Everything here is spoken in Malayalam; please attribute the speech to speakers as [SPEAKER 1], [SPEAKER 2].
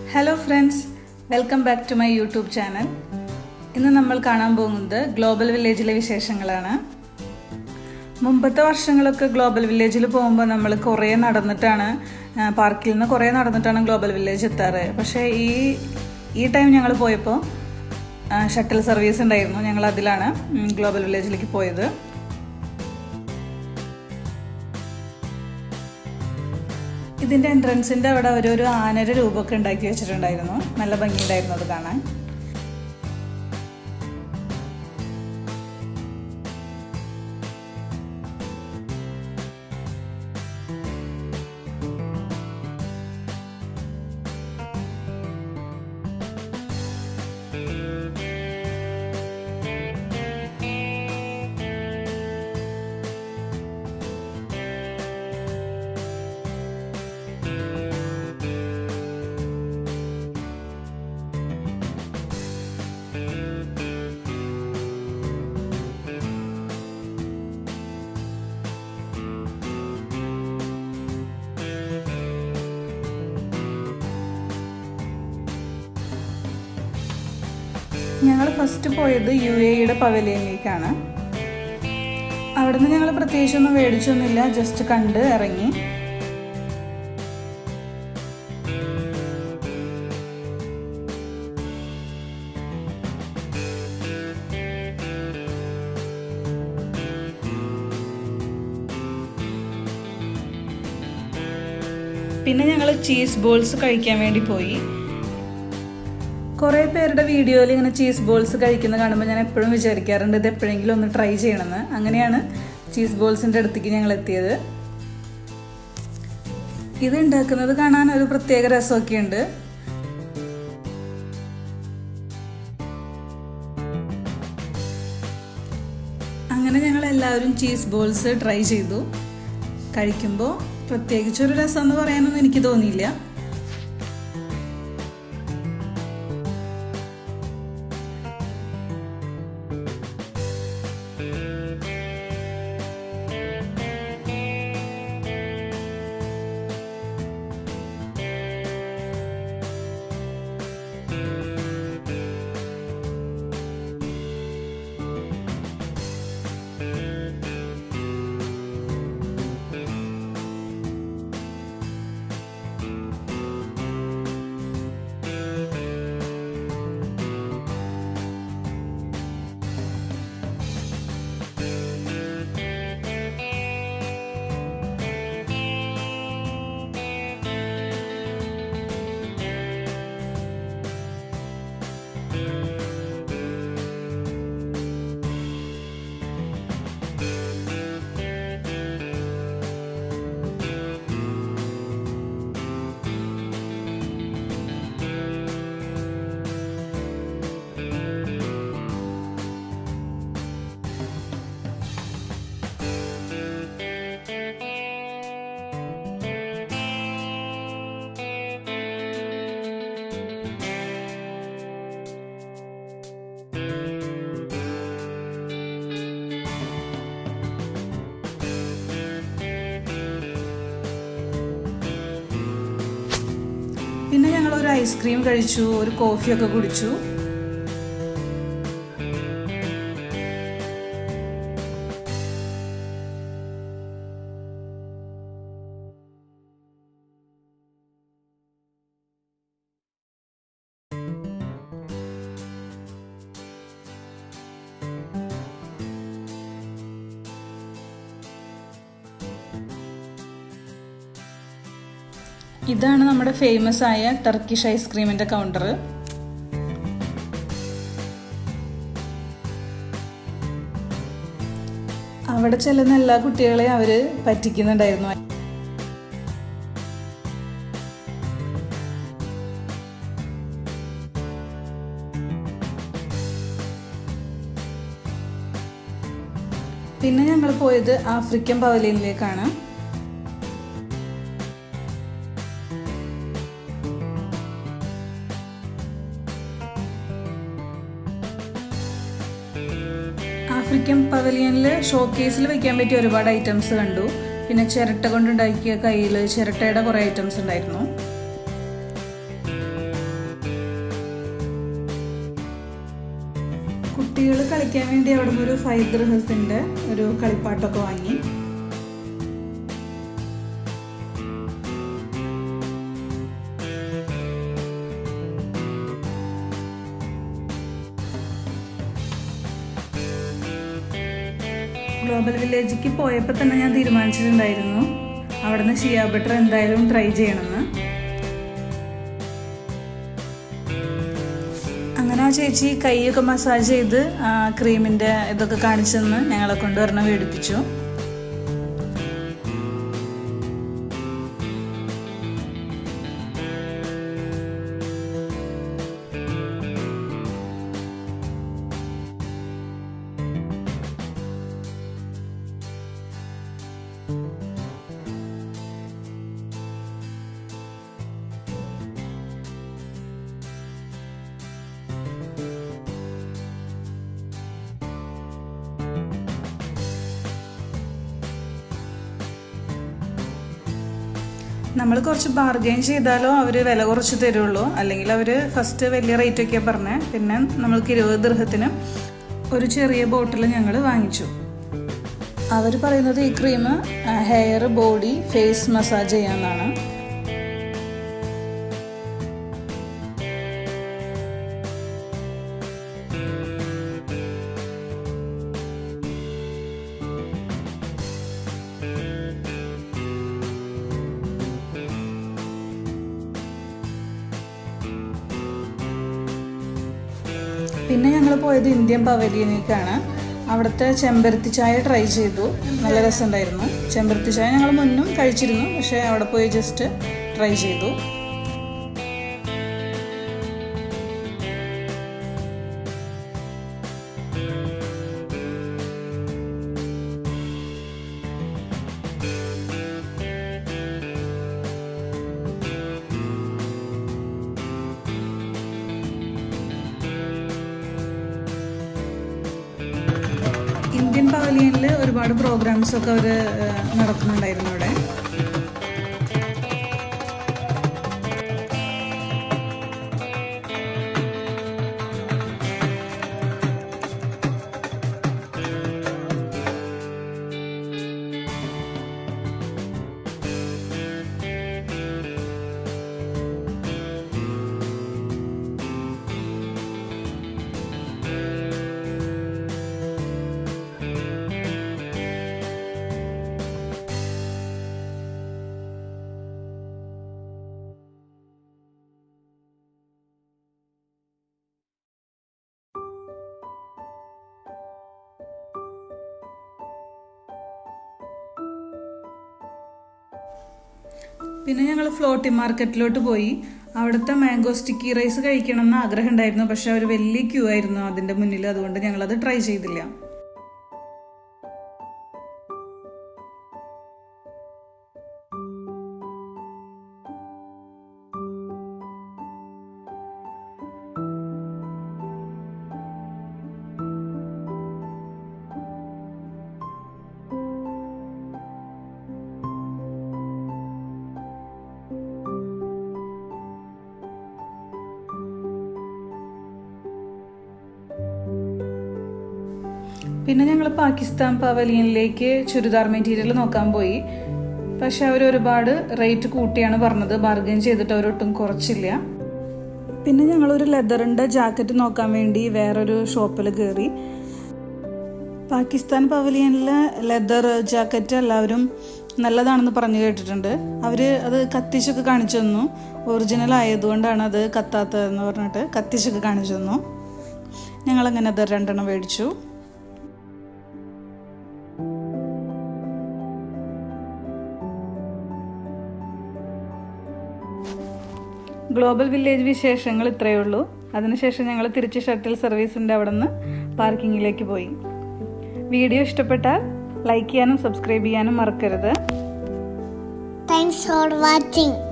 [SPEAKER 1] Hello friends welcome back to my YouTube channel ഇന്ന് നമ്മൾ കാണാൻ പോകുന്നത് ഗ്ലോബൽ വില്ലേജിലെ വിശേഷങ്ങളാണ് മുമ്പത്തെ വർഷങ്ങളൊക്കെ ഗ്ലോബൽ വില്ലേജിൽ പോകുമ്പോൾ നമ്മൾ കുറേ നടന്നിട്ടാണ് ആ, പാർക്കിൽ നിന്ന് കുറേ നടന്നിട്ടാണ് ഗ്ലോബൽ വില്ലേജ് എത്താറ് പക്ഷേ ഈ ഈ ടൈം ഞങ്ങൾ പോയപ്പോൾ ഷട്ടിൽ സർവീസ് ഉണ്ടായിരുന്നു ഞങ്ങൾ അതിലാണ് ഉം, ഗ്ലോബൽ വില്ലേജിലേക്ക് പോയത് ഇതിൻ്റെ എൻട്രൻസിൻ്റെ അവിടെ അവരൊരു ആനയുടെ രൂപമൊക്കെ ഉണ്ടാക്കി വെച്ചിട്ടുണ്ടായിരുന്നു നല്ല ഭംഗിയുണ്ടായിരുന്നു അത് കാണാൻ ഞങ്ങൾ ഫസ്റ്റ് പോയത് യു എയുടെ പവലിയനിലേക്കാണ് അവിടുന്ന് ഞങ്ങൾ പ്രത്യേകിച്ചൊന്നും മേടിച്ചൊന്നുമില്ല ജസ്റ്റ് കണ്ട് ഇറങ്ങി പിന്നെ ഞങ്ങൾ ചീസ് ബോൾസ് കഴിക്കാൻ വേണ്ടി പോയി കുറേ പേരുടെ വീഡിയോയിൽ ഇങ്ങനെ ചീസ് ബോൾസ് കഴിക്കുന്ന കാണുമ്പോൾ ഞാൻ എപ്പോഴും വിചാരിക്കാറുണ്ട് ഇത് എപ്പോഴെങ്കിലും ഒന്ന് ട്രൈ ചെയ്യണമെന്ന് അങ്ങനെയാണ് ചീസ് ബോൾസിൻ്റെ അടുത്തേക്ക് ഞങ്ങൾ എത്തിയത് ഇത് ഉണ്ടാക്കുന്നത് കാണാൻ ഒരു പ്രത്യേക രസമൊക്കെ ഉണ്ട് അങ്ങനെ ഞങ്ങൾ എല്ലാവരും ചീസ് ബോൾസ് ട്രൈ ചെയ്തു കഴിക്കുമ്പോൾ പ്രത്യേകിച്ചൊരു രസം എന്ന് പറയാനൊന്നും എനിക്ക് തോന്നിയില്ല പിന്നെ ഞങ്ങൾ ഒരു ഐസ്ക്രീം കഴിച്ചു ഒരു കോഫിയൊക്കെ കുടിച്ചു ഇതാണ് നമ്മുടെ ഫേമസ് ആയ ടർക്കിഷ് ഐസ്ക്രീമിന്റെ കൗണ്ടർ അവിടെ ചെല്ലുന്ന എല്ലാ കുട്ടികളെയും അവര് പറ്റിക്കുന്നുണ്ടായിരുന്നു പിന്നെ ഞങ്ങൾ പോയത് ആഫ്രിക്കൻ പവലിയനിലേക്കാണ് ആഫ്രിക്കൻ പവലിയനിൽ ഷോക്കേസിൽ വെക്കാൻ പറ്റിയ ഒരുപാട് ഐറ്റംസ് കണ്ടു പിന്നെ ചിരട്ട കൊണ്ടുണ്ടാക്കിയ കയ്യിൽ ചിരട്ടയുടെ കുറേ ഐറ്റംസ് ഉണ്ടായിരുന്നു കുട്ടികൾ കളിക്കാൻ വേണ്ടി അവിടെ നിന്ന് ഒരു ഫൈവ് ഗ്രഹസിൻ്റെ ഒരു കളിപ്പാട്ടൊക്കെ വാങ്ങി ഗ്ലോബൽ വില്ലേജിലേക്ക് പോയപ്പോൾ തന്നെ ഞാൻ തീരുമാനിച്ചിട്ടുണ്ടായിരുന്നു അവിടുന്ന് ഷിയ ബട്ടർ എന്തായാലും ട്രൈ ചെയ്യണമെന്ന് അങ്ങനെ ആ ചേച്ചി കൈയൊക്കെ മസാജ് ചെയ്ത് ക്രീമിൻ്റെ ഇതൊക്കെ കാണിച്ചെന്ന് ഞങ്ങളെ കൊണ്ട് ഒരെണ്ണം മേടിപ്പിച്ചു നമ്മൾ കുറച്ച് ബാർഗെയിൻ ചെയ്താലോ അവർ വില കുറച്ച് തരുള്ളൂ അല്ലെങ്കിൽ അവർ ഫസ്റ്റ് വലിയ റേറ്റ് ഒക്കെ പറഞ്ഞേ പിന്നെ നമ്മൾക്ക് ഇരുപത് ദൃഹത്തിന് ഒരു ചെറിയ ബോട്ടിൽ ഞങ്ങൾ വാങ്ങിച്ചു അവർ പറയുന്നത് ഈ cream hair body face massage ചെയ്യാമെന്നാണ് പിന്നെ ഞങ്ങൾ പോയത് ഇന്ത്യൻ പവലിയനിലേക്കാണ് അവിടുത്തെ ചെമ്പരത്തി ചായ ട്രൈ ചെയ്തു നല്ല രസമുണ്ടായിരുന്നു ചെമ്പരത്തി ചായ ഞങ്ങൾ മുന്നും കഴിച്ചിരുന്നു പക്ഷേ അവിടെ പോയി ജസ്റ്റ് ട്രൈ ചെയ്തു ഇന്ത്യൻ പവലിയനിൽ ഒരുപാട് പ്രോഗ്രാംസ് ഒക്കെ അവർ നടത്തുന്നുണ്ടായിരുന്നു ഇവിടെ പിന്നെ ഞങ്ങൾ ഫ്ലോട്ടി മാർക്കറ്റിലോട്ട് പോയി അവിടുത്തെ മാംഗോ സ്റ്റിക്കി റൈസ് കഴിക്കണം എന്ന് ആഗ്രഹം ഉണ്ടായിരുന്നു പക്ഷെ ഒരു വലിയ ക്യൂ ആയിരുന്നു അതിൻ്റെ മുന്നിൽ അതുകൊണ്ട് ഞങ്ങളത് ട്രൈ ചെയ്തില്ല പിന്നെ ഞങ്ങൾ പാകിസ്ഥാൻ പവലിയനിലേക്ക് ചുരിദാർ മെറ്റീരിയൽ നോക്കാൻ പോയി പക്ഷെ അവർ ഒരുപാട് റേറ്റ് കൂട്ടിയാണ് പറഞ്ഞത് ബാർഗൈൻ ചെയ്തിട്ട് അവരൊട്ടും കുറച്ചില്ല പിന്നെ ഞങ്ങളൊരു ലെതറിൻ്റെ ജാക്കറ്റ് നോക്കാൻ വേണ്ടി വേറൊരു ഷോപ്പിൽ കയറി പാകിസ്ഥാൻ പവലിയനിലെ ലെതർ ജാക്കറ്റ് എല്ലാവരും നല്ലതാണെന്ന് പറഞ്ഞു കേട്ടിട്ടുണ്ട് അവർ അത് കത്തിച്ചൊക്കെ കാണിച്ചു തന്നു ഒറിജിനൽ ആയതുകൊണ്ടാണ് അത് കത്താത്തതെന്ന് പറഞ്ഞിട്ട് കത്തിച്ചൊക്കെ കാണിച്ചു തന്നു ഞങ്ങളങ്ങനെ അത് രണ്ടെണ്ണം മേടിച്ചു ഗ്ലോബൽ വില്ലേജ് വിശേഷങ്ങൾ ഇത്രയേ ഉള്ളൂ അതിനുശേഷം ഞങ്ങൾ തിരിച്ച് ഷട്ടിൽ സർവീസിൻ്റെ അവിടെ നിന്ന് പാർക്കിങ്ങിലേക്ക് പോയി വീഡിയോ ഇഷ്ടപ്പെട്ടാൽ ലൈക്ക് ചെയ്യാനും സബ്സ്ക്രൈബ് ചെയ്യാനും മറക്കരുത്
[SPEAKER 2] Thanks for watching.